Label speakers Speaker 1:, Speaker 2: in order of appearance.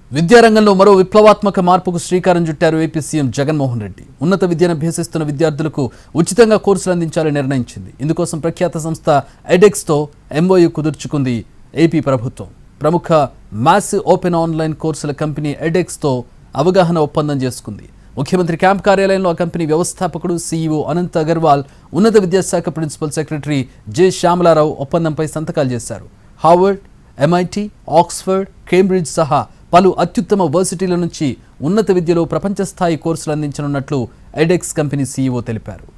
Speaker 1: విద్యారంగంలో మరో విప్లవాత్మక మార్పుకు శ్రీకారం చుట్టారు ఏపీ సీఎం జగన్మోహన్ రెడ్డి ఉన్నత విద్యను అభ్యసిస్తున్న విద్యార్థులకు ఉచితంగా కోర్సులు అందించాలని నిర్ణయించింది ఇందుకోసం ప్రఖ్యాత సంస్థ ఎడెక్స్తో ఎంఓయూ కుదుర్చుకుంది ఏపీ ప్రభుత్వం ప్రముఖ మ్యాస్ ఓపెన్ ఆన్లైన్ కోర్సుల కంపెనీ ఎడెక్స్తో అవగాహన ఒప్పందం చేసుకుంది ముఖ్యమంత్రి క్యాంప్ కార్యాలయంలో ఆ కంపెనీ వ్యవస్థాపకుడు సీఈఓ అనంత్ అగర్వాల్ ఉన్నత విద్యాశాఖ ప్రిన్సిపల్ సెక్రటరీ జె శ్యామలారావు ఒప్పందంపై సంతకాలు చేశారు హార్వర్డ్ ఎంఐటి ఆక్స్ఫర్డ్ కేంబ్రిడ్జ్ సహా పలు అత్యుత్తమ వర్సిటీల నుంచి ఉన్నత విద్యలో ప్రపంచ స్థాయి కోర్సులు అందించనున్నట్లు ఎడెక్స్ కంపెనీ సీఈఓ తెలిపారు